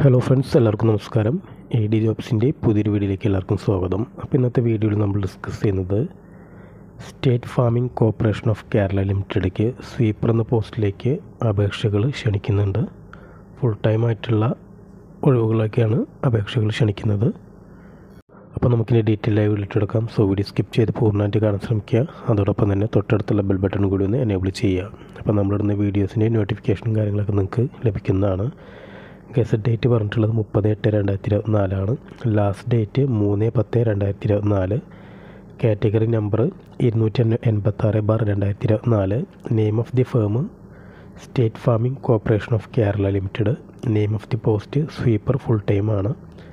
hello friends എല്ലാവർക്കും നമസ്കാരം A D ജോബ്സിൻ്റെ പുതിയൊരു വീഡിയോയിലേക്ക് എല്ലാവർക്കും സ്വാഗതം അപ്പോൾ ഇന്നത്തെ വീഡിയോയിൽ നമ്മൾ ഡിസ്കസ് ചെയ്യുന്നത് state farming corporation of Kerala ലിമിറ്റഡിലേക്ക് സ്വീപ്പർ എന്ന പോസ്റ്റിലേക്ക് അപേക്ഷകൾ ക്ഷണിക്കുന്നുണ്ട് ഫുൾ ടൈം ആയിട്ടുള്ള ഒഴിവുകളൊക്കെയാണ് അപേക്ഷകൾ ക്ഷണിക്കുന്നത് അപ്പോൾ നമുക്കിനി ഡീറ്റെയിൽ ആയി വിളിച്ചെടുക്കാം സോ വീഡിയോ സ്കിപ്പ് ചെയ്ത് പൂർണ്ണമായിട്ട് കാണാൻ ശ്രമിക്കുക അതോടൊപ്പം തന്നെ തൊട്ടടുത്തുള്ള ബെൽ ബട്ടൺ കൂടി ഒന്ന് എനേബിൾ ചെയ്യുക അപ്പോൾ നമ്മളിടുന്ന വീഡിയോസിൻ്റെ നോട്ടിഫിക്കേഷനും കാര്യങ്ങളൊക്കെ നിങ്ങൾക്ക് ലഭിക്കുന്നതാണ് ഗസറ്റ് ഡേറ്റ് പറഞ്ഞിട്ടുള്ളത് മുപ്പത് എട്ട് രണ്ടായിരത്തി ഇരുപത്തിനാലാണ് ലാസ്റ്റ് ഡേറ്റ് മൂന്ന് പത്ത് രണ്ടായിരത്തി ഇരുപത്തിനാല് കാറ്റഗറി നമ്പർ ഇരുന്നൂറ്റി എൺപത്താറ് ബാർ രണ്ടായിരത്തി ഇരുപത്തിനാല് name of the firm state farming corporation of Kerala limited name of the post sweeper full time ആണ്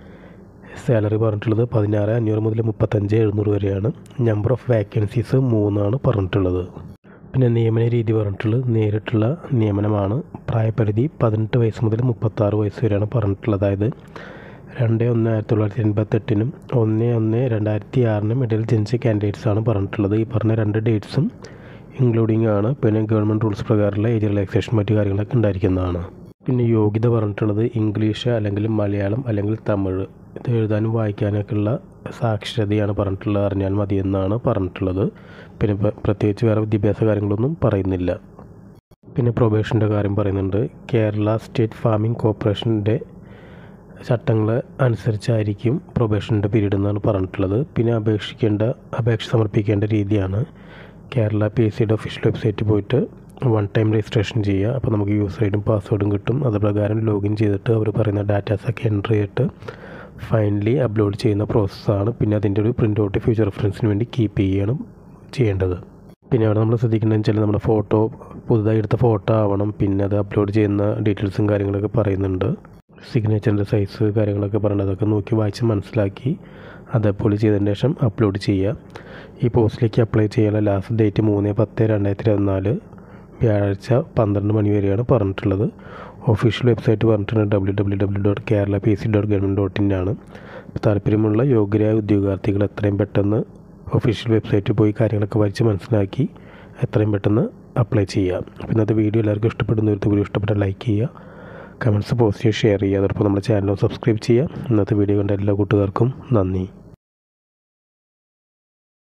സാലറി പറഞ്ഞിട്ടുള്ളത് പതിനാറ് അഞ്ഞൂറ് മുതൽ മുപ്പത്തഞ്ച് എഴുന്നൂറ് വരെയാണ് നമ്പർ ഓഫ് വാക്കൻസീസ് മൂന്നാണ് പറഞ്ഞിട്ടുള്ളത് പിന്നെ നിയമന രീതി പറഞ്ഞിട്ടുള്ളത് നേരിട്ടുള്ള നിയമനമാണ് പ്രായപരിധി പതിനെട്ട് വയസ്സ് മുതൽ മുപ്പത്താറ് വയസ്സ് വരെയാണ് പറഞ്ഞിട്ടുള്ളത് അതായത് രണ്ട് ഒന്ന് ആയിരത്തി തൊള്ളായിരത്തി എൺപത്തെട്ടിനും ഒന്ന് ഒന്ന് രണ്ടായിരത്തി ആറിനും ഇടയിൽ ജനിച്ച കാൻഡിഡേറ്റ്സ് ആണ് പറഞ്ഞിട്ടുള്ളത് ഈ പറഞ്ഞ രണ്ട് ഡേറ്റ്സും ഇൻക്ലൂഡിംഗ് ആണ് പിന്നെ ഗവൺമെൻറ് റൂൾസ് പ്രകാരമുള്ള ഏജ് റിലാക്സേഷൻ മറ്റു കാര്യങ്ങളൊക്കെ ഉണ്ടായിരിക്കുന്നതാണ് പിന്നെ യോഗ്യത പറഞ്ഞിട്ടുള്ളത് ഇംഗ്ലീഷ് അല്ലെങ്കിൽ മലയാളം അല്ലെങ്കിൽ തമിഴ് ഇത് എഴുതാനും വായിക്കാനൊക്കെ ഉള്ള സാക്ഷരതയാണ് പറഞ്ഞിട്ടുള്ളത് അറിഞ്ഞാൽ മതി എന്നാണ് പറഞ്ഞിട്ടുള്ളത് പിന്നെ പ്ര- പ്രത്യേകിച്ച് വേറെ വിദ്യാഭ്യാസ കാര്യങ്ങളൊന്നും പറയുന്നില്ല പിന്നെ പ്രൊബേഷൻ്റെ കാര്യം പറയുന്നുണ്ട് കേരള സ്റ്റേറ്റ് ഫാമിംഗ് കോർപ്പറേഷൻ്റെ ചട്ടങ്ങൾ അനുസരിച്ചായിരിക്കും പ്രൊബേഷൻ്റെ പീരീഡ് എന്നാണ് പറഞ്ഞിട്ടുള്ളത് പിന്നെ അപേക്ഷിക്കേണ്ട അപേക്ഷ സമർപ്പിക്കേണ്ട രീതിയാണ് കേരള പി എസ് സിയുടെ ഒഫീഷ്യൽ വെബ്സൈറ്റിൽ പോയിട്ട് വൺ ടൈം രജിസ്ട്രേഷൻ ചെയ്യുക അപ്പോൾ നമുക്ക് യൂസർ ഐഡും പാസ്വേഡും കിട്ടും അത് പ്രകാരം ലോഗിൻ ചെയ്തിട്ട് അവർ പറയുന്ന ഡാറ്റാസൊക്കെ എൻ്റർ ചെയ്തിട്ട് ഫൈനലി അപ്ലോഡ് ചെയ്യുന്ന പ്രോസസ്സാണ് പിന്നെ അതിൻ്റെ ഒരു പ്രിൻ്റ് ഔട്ട് ഫ്യൂച്ചർ റെഫറൻസിന് വേണ്ടി കീപ്പ് ചെയ്യണം ചെയ്യേണ്ടത് പിന്നെ അവിടെ നമ്മൾ ശ്രദ്ധിക്കേണ്ടതെന്ന് വെച്ചാൽ നമ്മുടെ ഫോട്ടോ പുതുതായി എടുത്ത ഫോട്ടോ ആവണം പിന്നെ അത് അപ്ലോഡ് ചെയ്യുന്ന ഡീറ്റെയിൽസും കാര്യങ്ങളൊക്കെ പറയുന്നുണ്ട് സിഗ്നേച്ചറിൻ്റെ സൈസ് കാര്യങ്ങളൊക്കെ പറയുന്നത് അതൊക്കെ നോക്കി വായിച്ച് മനസ്സിലാക്കി അത് അപ്ലോഡ് ചെയ്തതിന് ശേഷം അപ്ലോഡ് ചെയ്യുക ഈ പോസ്റ്റിലേക്ക് അപ്ലൈ ചെയ്യാനുള്ള ലാസ്റ്റ് ഡേറ്റ് മൂന്ന് പത്ത് രണ്ടായിരത്തി ഇരുപത്തിനാല് വ്യാഴാഴ്ച പന്ത്രണ്ട് മണി വരെയാണ് പറഞ്ഞിട്ടുള്ളത് ഒഫീഷ്യൽ വെബ്സൈറ്റ് പറഞ്ഞിട്ടുണ്ട് W W W dot Kerala P C dot government dot in ആണ് താല്പര്യമുള്ള യോഗ്യരായ ഉദ്യോഗാർത്ഥികൾ എത്രയും പെട്ടെന്ന് ഒഫീഷ്യൽ വെബ്സൈറ്റിൽ പോയി കാര്യങ്ങളൊക്കെ വായിച്ച് മനസ്സിലാക്കി എത്രയും പെട്ടെന്ന് അപ്ലൈ ചെയ്യുക അപ്പോൾ ഇന്നത്തെ വീഡിയോ എല്ലാവർക്കും ഇഷ്ടപ്പെടുന്ന ഒരു വീഡിയോ ഇഷ്ടപ്പെട്ട ലൈക്ക് ചെയ്യുക കമൻറ്റ്സ് പോസ്റ്റ് ചെയ്യുക ഷെയർ ചെയ്യുക അതോടൊപ്പം നമ്മുടെ ചാനൽ സബ്സ്ക്രൈബ് ചെയ്യുക ഇന്നത്തെ വീഡിയോ കണ്ട എല്ലാ കൂട്ടുകാർക്കും നന്ദി